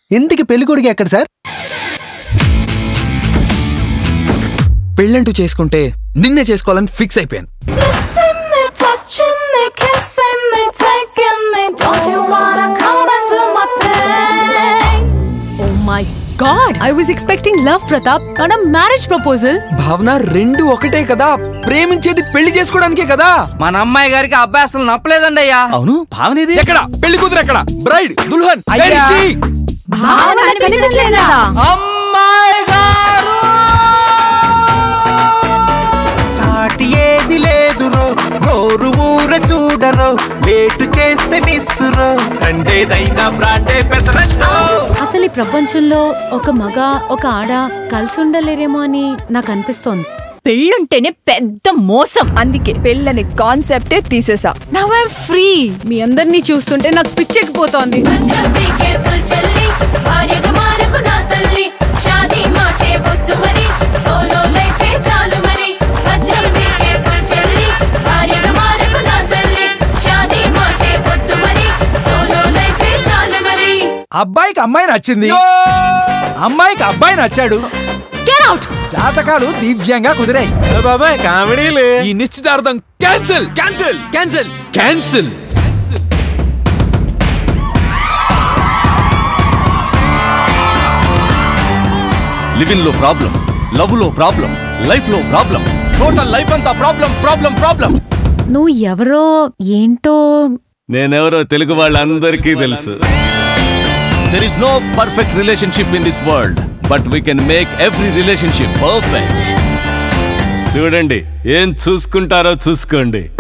ఇంటికి పెళ్లి కొడుకు ఎక్కడ సార్ పెళ్ళంటూ చేసుకుంటే నిన్నే చేసుకోవాలని ఫిక్స్ అయిపోయాను Kissing me, touching me, kissing me, taking me. Don't you wanna come and do my thing? Oh my god! I was expecting love, Pratap, not a marriage proposal. భావన రెండు ఒకటే కదా ప్రేమించేది పెళ్లి చేసుకోవడానికే కదా మన అమ్మాయి గారికి ఆ అబ్బాయి అసలు నప్పలేదండి అయ్యా అవును భావనేది ఎక్కడ పెళ్లి కూతురు ఎక్కడ బ్రైడ్ దుల్హన్ అయ్యా. where is she? భావన కనిపించట్లేదా? అమ్మాయి గారు సాటి ఏది లేదురో గోరు ఊర చూడరో లేటు చేస్తే మిస్సురో రెండేదైనా బ్రాండే పెసరట్టో అసలు ఈ ప్రపంచంలో ఒక మగ ఒక ఆడ కలిసి ఉండలేరేమో అని నాకు అనిపిస్తోంది పెళ్ళంటేనే పెద్ద మోసం అందుకే పెళ్ళనే కాన్సెప్టే తీసేసా నవ్ ఐమ్ ఫ్రీ మీ అందరినీ చూస్తుంటే నాకు పిచ్చెక్కిపోతోంది Be careful, చెల్లి భార్యగా మారకు నా తల్లి షాదీ మాటే వద్దు మరి సోలో లైఫే చాలు మరి భద్రం be careful, చెల్లి భార్యగా మారకు నా తల్లి షాదీ మాటే వద్దు మరి సోలో లైఫే చాలు మరి అబ్బాయికి అమ్మాయి నచ్చింది అమ్మాయికి అబ్బాయి నచ్చాడు గెట్ అవుట్ జాతకాలు దివ్యంగా కుదిరాయి బాబాయ్ కామెడీలే ఈ నిశ్చితార్థం cancel cancel cancel cancel living లో ప్రాబ్లం లవ్ లో ప్రాబ్లం లైఫ్ లో ప్రాబ్లం టోటల్ లైఫ్ అంతా ప్రాబ్లం ప్రాబ్లం ప్రాబ్లం నువ్వు ఎవరో ఏంటో నేనెవరో తెలుగు వాళ్ళందరికీ తెలుసు there is no perfect relationship in this world but we can make every relationship perfect చూడండి ఏం చూసుకుంటారో చూసుకోండి